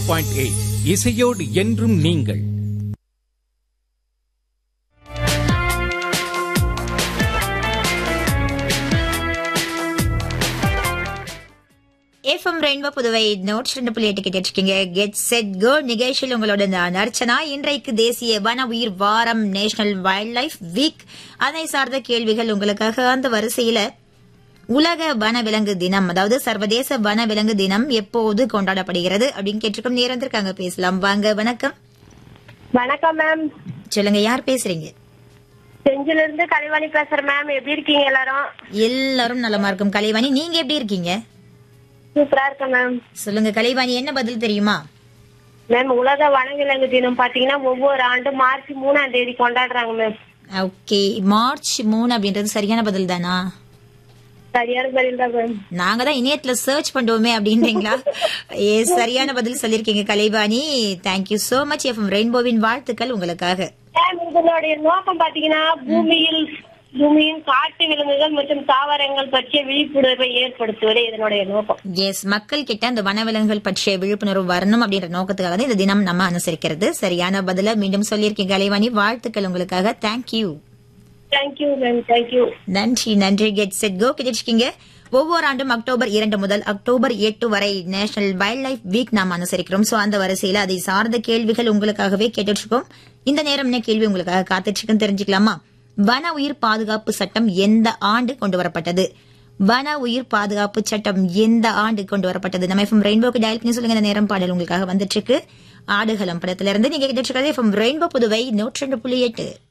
point eight இசையோடு என்றும் நீங்கள் எஃப்எம் ரெயின்போ புதுவை நோட்ஸ் ரெண்டு புள்ளி எட்டு கேட்டிருக்கீங்க கெட் செட் கோ நிகழ்ச்சியில் உங்களோட நான் அர்ச்சனா இன்றைக்கு தேசிய வன உயிர் வாரம் நேஷனல் வைல்ட் லைஃப் வீக் அதை சார்ந்த கேள்விகள் உங்களுக்காக அந்த வரிசையில உலக வனவிலங்கு தினம் அதாவது சர்வதேச வனவிலங்கு தினம் எப்போது கொண்டாடப்படுகிறது அப்படின்னு கேட்டிருக்கோம் நேரம் இருக்காங்க பேசலாம் வாங்க வணக்கம் வணக்கம் மேம் சொல்லுங்க யார் பேசுறீங்க செஞ்சில இருந்து கலைவாணி பேசுறேன் மேம் எப்படி இருக்கீங்க எல்லாரும் எல்லாரும் நலமா இருக்கும் கலைவாணி நீங்க எப்படி இருக்கீங்க சூப்பரா இருக்கேன் மேம் சொல்லுங்க கலைவாணி என்ன பதில் தெரியுமா மேம் உலக வனவிலங்கு தினம் பாத்தீங்கன்னா ஒவ்வொரு ஆண்டும் மார்ச் மூணாம் தேதி கொண்டாடுறாங்க மேம் ஓகே மார்ச் மூணு அப்படின்றது சரியான பதில் தானா சரியான பதில் தான் மேம் நாங்க தான் இணையத்துல சர்ச் பண்ணுவோமே அப்படின்றீங்களா ஏ சரியான பதில் சொல்லிருக்கீங்க Kalaivani thank you so much FM ரெயின்போவின் வாழ்த்துக்கள் உங்களுக்காக மேம் இதனுடைய நோக்கம் பாத்தீங்கன்னா பூமியில் பூமியின் காட்டு விலங்குகள் மற்றும் தாவரங்கள் பற்றிய விழிப்புணர்வை ஏற்படுத்துவதே இதனுடைய நோக்கம் எஸ் மக்கள் கிட்ட அந்த வனவிலங்குகள் பற்றிய விழிப்புணர்வு வரணும் அப்படின்ற நோக்கத்துக்காக தான் இந்த தினம் நம்ம அனுசரிக்கிறது சரியான பதில மீண்டும் சொல்லியிருக்கீங்க கலைவாணி வாழ்த்துக்கள் உங்களுக்காக தேங்க்யூ தேங்க்யூ மேம் தேங்க்யூ நன்றி நன்றி கெட் செட் கோ கிடைச்சிருக்கீங்க ஒவ்வொரு ஆண்டும் அக்டோபர் இரண்டு முதல் அக்டோபர் எட்டு வரை நேஷனல் வைல்ட் லைஃப் வீக் நாம் அனுசரிக்கிறோம் சோ அந்த வரிசையில அதை சார்ந்த கேள்விகள் உங்களுக்காகவே கேட்டுட்டு இருக்கோம் இந்த நேரம் என்ன கேள்வி உங்களுக்காக காத்துட்டு இருக்குன்னு தெரிஞ்சுக்கலாமா வன உயிர் பாதுகாப்பு சட்டம் எந்த ஆண்டு கொண்டு வரப்பட்டது வன உயிர் பாதுகாப்பு சட்டம் எந்த ஆண்டு கொண்டு வரப்பட்டது நம்ம எஃப்எம் ரெயின்போக்கு டயல் பண்ணி சொல்லுங்க இந்த நேரம் பாடல் உங்களுக்காக வந்துட்டு இருக்கு ஆடுகளம் படத்துல இருந்து நீங்க கேட்டுட்டு இருக்கிறது எஃப்எம் ரெயின்போ புதுவை நூற்றி ரெண்டு புள்ளி எட்டு